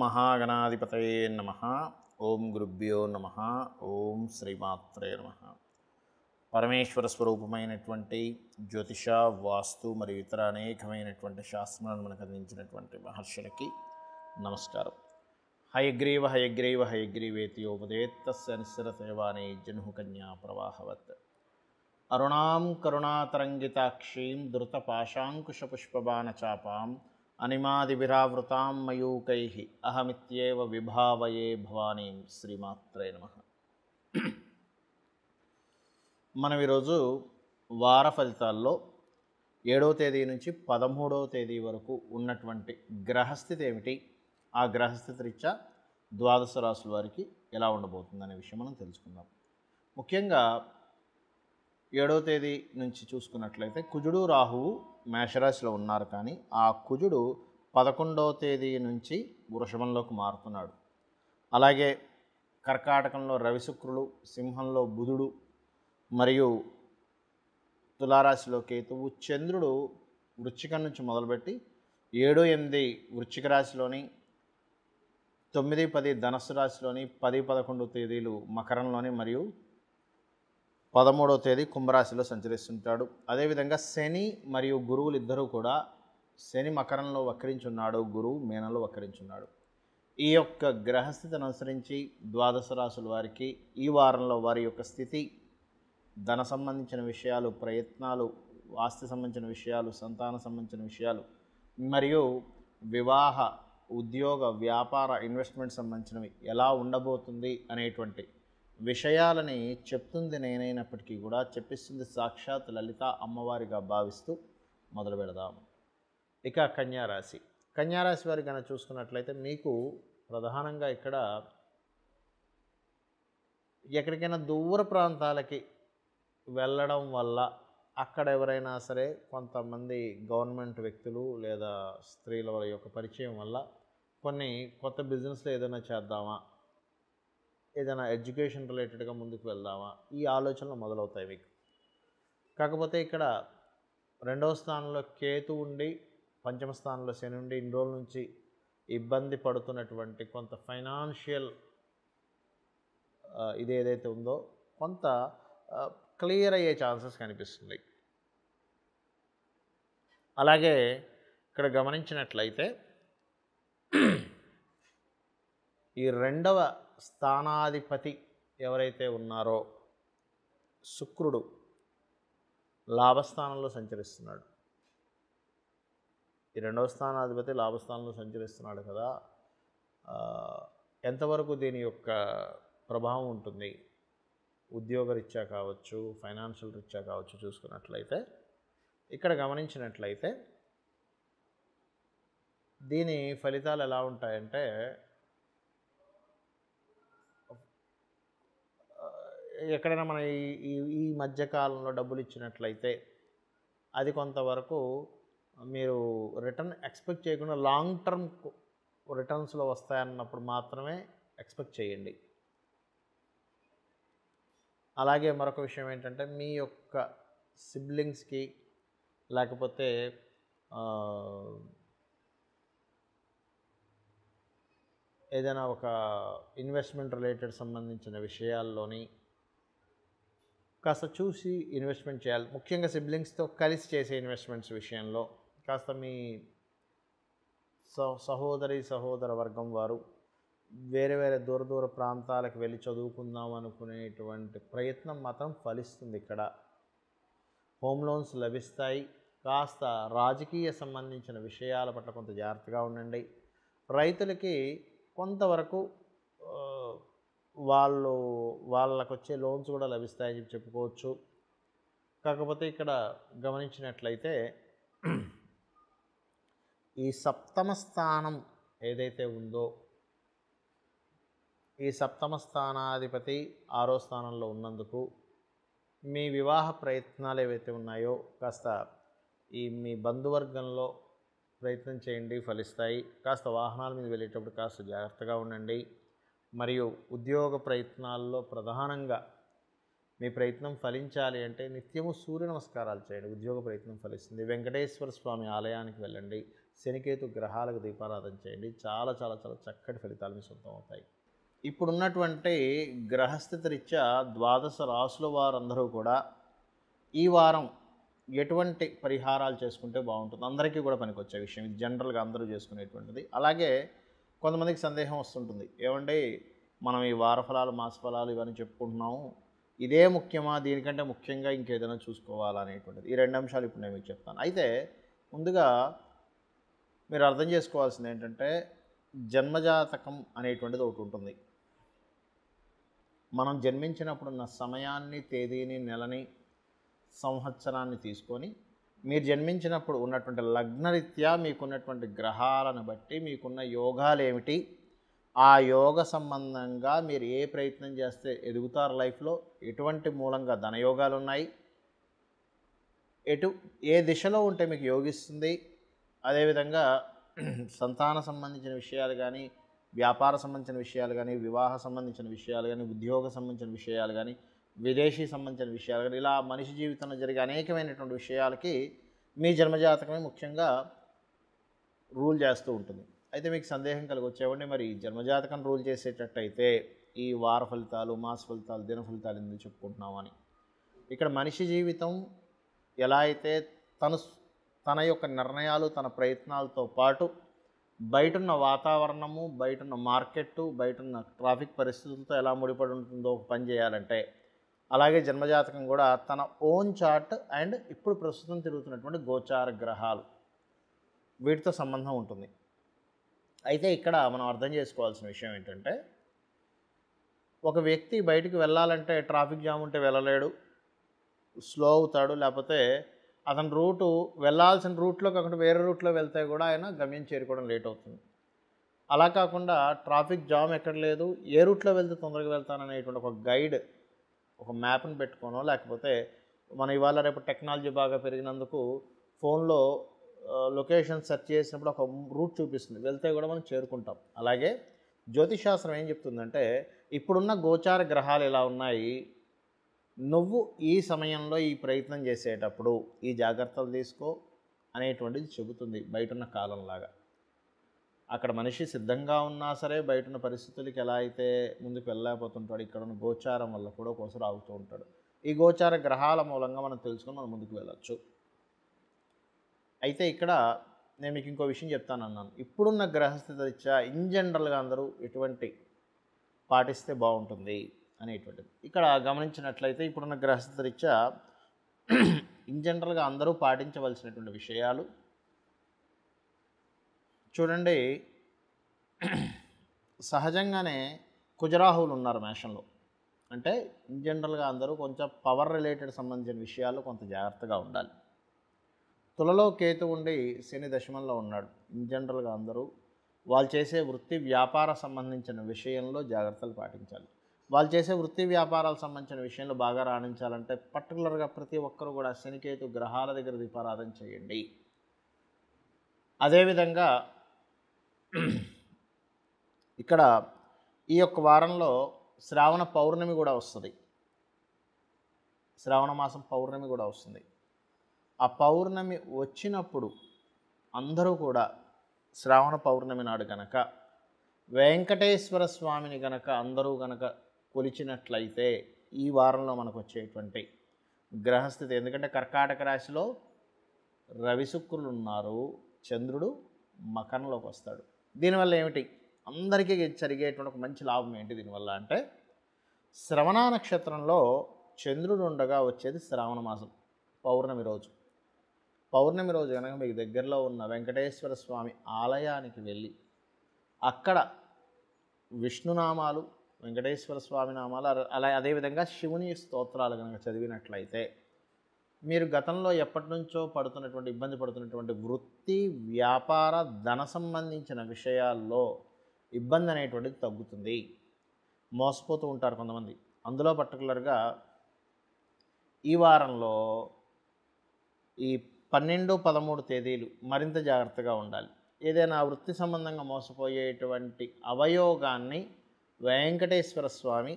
శ్రీమహాగణాధిపతయే నమ ఓం గురుభ్యో నమ ఓం శ్రీమాత్రే నమ పరమేశ్వర స్వరూపమైనటువంటి జ్యోతిష వాస్తు మరియు ఇతర అనేకమైనటువంటి శాస్త్రాలను మనకు అందించినటువంటి మహర్షులకి నమస్కారం హయగ్రీవ హయగ్రీవ హయగ్రీవేతి ఉపదేత్తస్య నిస్సరతేవాణి జన్హు కన్యా ప్రవాహవత్ అరుణాం కరుణాతరంగితాక్షీం ధృతపాశాంకుశపుష్పబాణచాపాం అనిమాదివిరావృతాం మయూకై అహమిత్యేవ విభావయే భవానీం శ్రీమాత్రే నమ మనం ఈరోజు వార ఫలితాల్లో ఏడవ తేదీ నుంచి పదమూడవ తేదీ వరకు ఉన్నటువంటి గ్రహస్థితి ఏమిటి ఆ గ్రహస్థితి రీత్యా ద్వాదశ రాశుల వారికి ఎలా ఉండబోతుంది అనే విషయం మనం తెలుసుకుందాం ముఖ్యంగా ఏడవ తేదీ నుంచి చూసుకున్నట్లయితే కుజుడు రాహువు మేషరాశిలో ఉన్నారు కానీ ఆ కుజుడు పదకొండవ తేదీ నుంచి వృషభంలోకి మారుతున్నాడు అలాగే కర్కాటకంలో రవిశుక్రుడు సింహంలో బుధుడు మరియు తులారాశిలో కేతువు చంద్రుడు వృశ్చికం నుంచి మొదలుపెట్టి ఏడు ఎనిమిది వృశ్చిక రాశిలోని తొమ్మిది పది ధనస్సు రాశిలోని పది పదకొండు తేదీలు మకరంలోని మరియు పదమూడవ తేదీ కుంభరాశిలో సంచరిస్తుంటాడు అదేవిధంగా శని మరియు గురువులు ఇద్దరూ కూడా శని మకరంలో వక్రించున్నాడు గురువు మీనంలో వక్రించున్నాడు ఈ యొక్క గ్రహస్థితిని అనుసరించి ద్వాదశ రాశుల వారికి ఈ వారంలో వారి యొక్క స్థితి ధన సంబంధించిన విషయాలు ప్రయత్నాలు ఆస్తి సంబంధించిన విషయాలు సంతాన సంబంధించిన విషయాలు మరియు వివాహ ఉద్యోగ వ్యాపార ఇన్వెస్ట్మెంట్ సంబంధించినవి ఎలా ఉండబోతుంది అనేటువంటి విషయాలని చెప్తుంది నేనైనప్పటికీ కూడా చెప్పిస్తుంది సాక్షాత్ లలిత అమ్మవారిగా భావిస్తూ మొదలు పెడదాం ఇక కన్యారాశి కన్యారాశి వారి కనుక చూసుకున్నట్లయితే మీకు ప్రధానంగా ఇక్కడ ఎక్కడికైనా దూర ప్రాంతాలకి వెళ్ళడం వల్ల అక్కడ ఎవరైనా సరే కొంతమంది గవర్నమెంట్ వ్యక్తులు లేదా స్త్రీల యొక్క పరిచయం వల్ల కొన్ని కొత్త బిజినెస్లో ఏదైనా చేద్దామా ఏదైనా ఎడ్యుకేషన్ రిలేటెడ్గా ముందుకు వెళ్దామా ఈ ఆలోచనలు మొదలవుతాయి మీకు కాకపోతే ఇక్కడ రెండవ స్థానంలో కేతు ఉండి పంచమ స్థానంలో శని ఉండి ఇన్ని రోజుల నుంచి ఇబ్బంది పడుతున్నటువంటి కొంత ఫైనాన్షియల్ ఇది ఏదైతే ఉందో కొంత క్లియర్ అయ్యే ఛాన్సెస్ కనిపిస్తుంది అలాగే ఇక్కడ గమనించినట్లయితే ఈ రెండవ స్థానాధిపతి ఎవరైతే ఉన్నారో శుక్రుడు లాభస్థానంలో సంచరిస్తున్నాడు ఈ రెండవ స్థానాధిపతి లాభస్థానంలో సంచరిస్తున్నాడు కదా ఎంతవరకు దీని యొక్క ప్రభావం ఉంటుంది ఉద్యోగ రీత్యా కావచ్చు ఫైనాన్షియల్ రీత్యా కావచ్చు చూసుకున్నట్లయితే ఇక్కడ గమనించినట్లయితే దీని ఫలితాలు ఎలా ఉంటాయంటే ఎక్కడైనా మన ఈ ఈ మధ్యకాలంలో డబ్బులు ఇచ్చినట్లయితే అది కొంతవరకు మీరు రిటర్న్ ఎక్స్పెక్ట్ చేయకుండా లాంగ్ టర్మ్ రిటర్న్స్లో వస్తాయన్నప్పుడు మాత్రమే ఎక్స్పెక్ట్ చేయండి అలాగే మరొక విషయం ఏంటంటే మీ యొక్క సిబ్లింగ్స్కి లేకపోతే ఏదైనా ఒక ఇన్వెస్ట్మెంట్ రిలేటెడ్ సంబంధించిన విషయాల్లోని కాస్త చూసి ఇన్వెస్ట్మెంట్ చేయాలి ముఖ్యంగా సిబ్లింగ్స్తో కలిసి చేసే ఇన్వెస్ట్మెంట్స్ విషయంలో కాస్త మీ సహోదరి సహోదర వర్గం వారు వేరే వేరే దూర దూర ప్రాంతాలకు వెళ్ళి చదువుకుందాం అనుకునేటువంటి ప్రయత్నం మాత్రం ఫలిస్తుంది ఇక్కడ హోమ్ లోన్స్ లభిస్తాయి కాస్త రాజకీయ సంబంధించిన విషయాల పట్ల కొంత జాగ్రత్తగా ఉండండి రైతులకి కొంతవరకు వాళ్ళు వాళ్ళకు వచ్చే లోన్స్ కూడా లభిస్తాయని చెప్పి చెప్పుకోవచ్చు కాకపోతే ఇక్కడ గమనించినట్లయితే ఈ సప్తమ స్థానం ఏదైతే ఉందో ఈ సప్తమ స్థానాధిపతి ఆరో స్థానంలో ఉన్నందుకు మీ వివాహ ప్రయత్నాలు ఏవైతే ఉన్నాయో కాస్త ఈ మీ బంధువర్గంలో ప్రయత్నం చేయండి ఫలిస్తాయి కాస్త వాహనాల మీద వెళ్ళేటప్పుడు కాస్త జాగ్రత్తగా ఉండండి మరియు ఉద్యోగ ప్రయత్నాల్లో ప్రధానంగా మీ ప్రయత్నం ఫలించాలి అంటే నిత్యము సూర్య నమస్కారాలు చేయండి ఉద్యోగ ప్రయత్నం ఫలిస్తుంది వెంకటేశ్వర స్వామి ఆలయానికి వెళ్ళండి శనికేతు గ్రహాలకు దీపారాధన చేయండి చాలా చాలా చాలా చక్కటి ఫలితాలు మీ సొంతం అవుతాయి ఇప్పుడున్నటువంటి గ్రహస్థితి రీత్యా ద్వాదశ రాసుల వారందరూ కూడా ఈ వారం ఎటువంటి పరిహారాలు చేసుకుంటే బాగుంటుంది అందరికీ కూడా పనికొచ్చే విషయం ఇది జనరల్గా అందరూ చేసుకునేటువంటిది అలాగే కొంతమందికి సందేహం వస్తుంటుంది ఏమండి మనం ఈ వార ఫలాలు మాస ఫలాలు ఇవన్నీ చెప్పుకుంటున్నాము ఇదే ముఖ్యమా దీనికంటే ముఖ్యంగా ఇంకేదైనా చూసుకోవాలా అనేటువంటిది ఈ రెండు అంశాలు ఇప్పుడు నేను మీకు చెప్తాను అయితే ముందుగా మీరు అర్థం చేసుకోవాల్సింది ఏంటంటే జన్మజాతకం అనేటువంటిది ఒకటి ఉంటుంది మనం జన్మించినప్పుడున్న సమయాన్ని తేదీని నెలని సంవత్సరాన్ని తీసుకొని మీరు జన్మించినప్పుడు ఉన్నటువంటి లగ్నరీత్యా మీకున్నటువంటి గ్రహాలను బట్టి మీకున్న యోగాలు ఏమిటి ఆ యోగ సంబంధంగా మీరు ఏ ప్రయత్నం చేస్తే ఎదుగుతారు లైఫ్లో ఎటువంటి మూలంగా ధనయోగాలు ఉన్నాయి ఎటు ఏ దిశలో ఉంటే మీకు యోగిస్తుంది అదేవిధంగా సంతాన సంబంధించిన విషయాలు కానీ వ్యాపార సంబంధించిన విషయాలు కానీ వివాహ సంబంధించిన విషయాలు కానీ ఉద్యోగ సంబంధించిన విషయాలు కానీ విదేశీ సంబంధించిన విషయాలు కానీ ఇలా మనిషి జీవితంలో జరిగే అనేకమైనటువంటి విషయాలకి మీ జన్మజాతకమే ముఖ్యంగా రూల్ చేస్తూ ఉంటుంది అయితే మీకు సందేహం కలిగి వచ్చేవండి మరి ఈ జన్మజాతకం రూల్ చేసేటట్టయితే ఈ వార ఫలితాలు మాస ఫలితాలు దిన ఫలితాలు ఎందుకు చెప్పుకుంటున్నామని ఇక్కడ మనిషి జీవితం ఎలా అయితే తను తన యొక్క నిర్ణయాలు తన ప్రయత్నాలతో పాటు బయటున్న వాతావరణము బయటున్న మార్కెట్ బయటున్న ట్రాఫిక్ పరిస్థితులతో ఎలా ముడిపడి ఉంటుందో ఒక పని చేయాలంటే అలాగే జన్మజాతకం కూడా తన ఓన్ చార్ట్ అండ్ ఇప్పుడు ప్రస్తుతం తిరుగుతున్నటువంటి గోచార గ్రహాలు వీటితో సంబంధం ఉంటుంది అయితే ఇక్కడ మనం అర్థం చేసుకోవాల్సిన విషయం ఏంటంటే ఒక వ్యక్తి బయటికి వెళ్ళాలంటే ట్రాఫిక్ జామ్ ఉంటే వెళ్ళలేడు స్లో అవుతాడు లేకపోతే అతని రూటు వెళ్ళాల్సిన రూట్లో కాకుండా వేరే రూట్లో వెళ్తే కూడా ఆయన గమ్యం చేరుకోవడం లేట్ అవుతుంది అలా కాకుండా ట్రాఫిక్ జామ్ ఎక్కడ లేదు ఏ రూట్లో వెళ్తే తొందరగా వెళ్తాననేటువంటి ఒక గైడ్ ఒక మ్యాప్ని పెట్టుకోనో లేకపోతే మన ఇవాళ రేపు టెక్నాలజీ బాగా పెరిగినందుకు ఫోన్లో లొకేషన్ సెర్చ్ చేసినప్పుడు ఒక రూట్ చూపిస్తుంది వెళ్తే కూడా మనం చేరుకుంటాం అలాగే జ్యోతిషాస్త్రం ఏం చెప్తుందంటే ఇప్పుడున్న గోచార గ్రహాలు ఎలా ఉన్నాయి నువ్వు ఈ సమయంలో ఈ ప్రయత్నం చేసేటప్పుడు ఈ జాగ్రత్తలు తీసుకో అనేటువంటిది చెబుతుంది బయటున్న కాలంలాగా అక్కడ మనిషి సిద్ధంగా ఉన్నా సరే బయటున్న పరిస్థితులకి ఎలా అయితే ముందుకు వెళ్ళలేకపోతుంటాడు ఇక్కడ ఉన్న గోచారం వల్ల కూడా ఒకసారి ఆగుతూ ఉంటాడు ఈ గోచార గ్రహాల మూలంగా మనం తెలుసుకొని మనం ముందుకు వెళ్ళొచ్చు అయితే ఇక్కడ నేను మీకు ఇంకో విషయం చెప్తాను అన్నాను ఇప్పుడున్న గ్రహస్థితి రీత్యా ఇన్ జనరల్గా అందరూ ఎటువంటి పాటిస్తే బాగుంటుంది అనేటువంటిది ఇక్కడ గమనించినట్లయితే ఇప్పుడున్న గ్రహస్థితి రీత్యా ఇన్ జనరల్గా అందరూ పాటించవలసినటువంటి విషయాలు చూడండి సహజంగానే కుజరాహువులు ఉన్నారు మేషంలో అంటే ఇన్ జనరల్గా అందరూ కొంచెం పవర్ రిలేటెడ్ సంబంధించిన విషయాలు కొంత జాగ్రత్తగా ఉండాలి తులలో కేతు ఉండి శని దశమంలో ఉన్నాడు ఇన్ జనరల్గా అందరూ వాళ్ళు చేసే వృత్తి వ్యాపార సంబంధించిన విషయంలో జాగ్రత్తలు పాటించాలి వాళ్ళు చేసే వృత్తి వ్యాపారాలకు సంబంధించిన విషయంలో బాగా రాణించాలంటే పర్టికులర్గా ప్రతి ఒక్కరు కూడా శనికేతు గ్రహాల దగ్గర దీపారాధన చేయండి అదేవిధంగా ఇక్కడ ఈ యొక్క వారంలో శ్రావణ పౌర్ణమి కూడా వస్తుంది శ్రావణ మాసం పౌర్ణమి కూడా వస్తుంది ఆ పౌర్ణమి వచ్చినప్పుడు అందరూ కూడా శ్రావణ పౌర్ణమి నాడు గనక వెంకటేశ్వర స్వామిని గనక అందరూ గనక కొలిచినట్లయితే ఈ వారంలో మనకు వచ్చేటువంటి గ్రహస్థితి ఎందుకంటే కర్కాటక రాశిలో రవి శుక్రులు ఉన్నారు చంద్రుడు మకరంలోకి వస్తాడు దీనివల్ల ఏమిటి అందరికీ జరిగేటువంటి ఒక మంచి లాభం ఏంటి దీనివల్ల అంటే శ్రవణ నక్షత్రంలో చంద్రుడు ఉండగా వచ్చేది శ్రావణ మాసం పౌర్ణమి రోజు పౌర్ణమి రోజు కనుక మీకు దగ్గరలో ఉన్న వెంకటేశ్వర స్వామి ఆలయానికి వెళ్ళి అక్కడ విష్ణునామాలు వెంకటేశ్వర స్వామి నామాలు అర- అలా అదేవిధంగా శివుని స్తోత్రాలు కనుక చదివినట్లయితే మీరు గతంలో ఎప్పటి నుంచో పడుతున్నటువంటి ఇబ్బంది పడుతున్నటువంటి వృత్తి వ్యాపార ధన సంబంధించిన విషయాల్లో ఇబ్బంది అనేటువంటిది తగ్గుతుంది మోసపోతూ ఉంటారు కొంతమంది అందులో పర్టికులర్గా ఈ వారంలో ఈ పన్నెండు పదమూడు తేదీలు మరింత జాగ్రత్తగా ఉండాలి ఏదైనా వృత్తి సంబంధంగా మోసపోయేటువంటి అవయోగాన్ని వెంకటేశ్వర స్వామి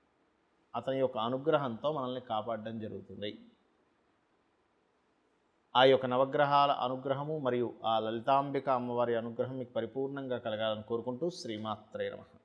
అతని యొక్క అనుగ్రహంతో మనల్ని కాపాడడం జరుగుతుంది ఆ యొక్క నవగ్రహాల అనుగ్రహము మరియు ఆ లలితాంబిక అమ్మవారి అనుగ్రహం మీకు పరిపూర్ణంగా కలగాలని కోరుకుంటూ శ్రీమాత్రే నమః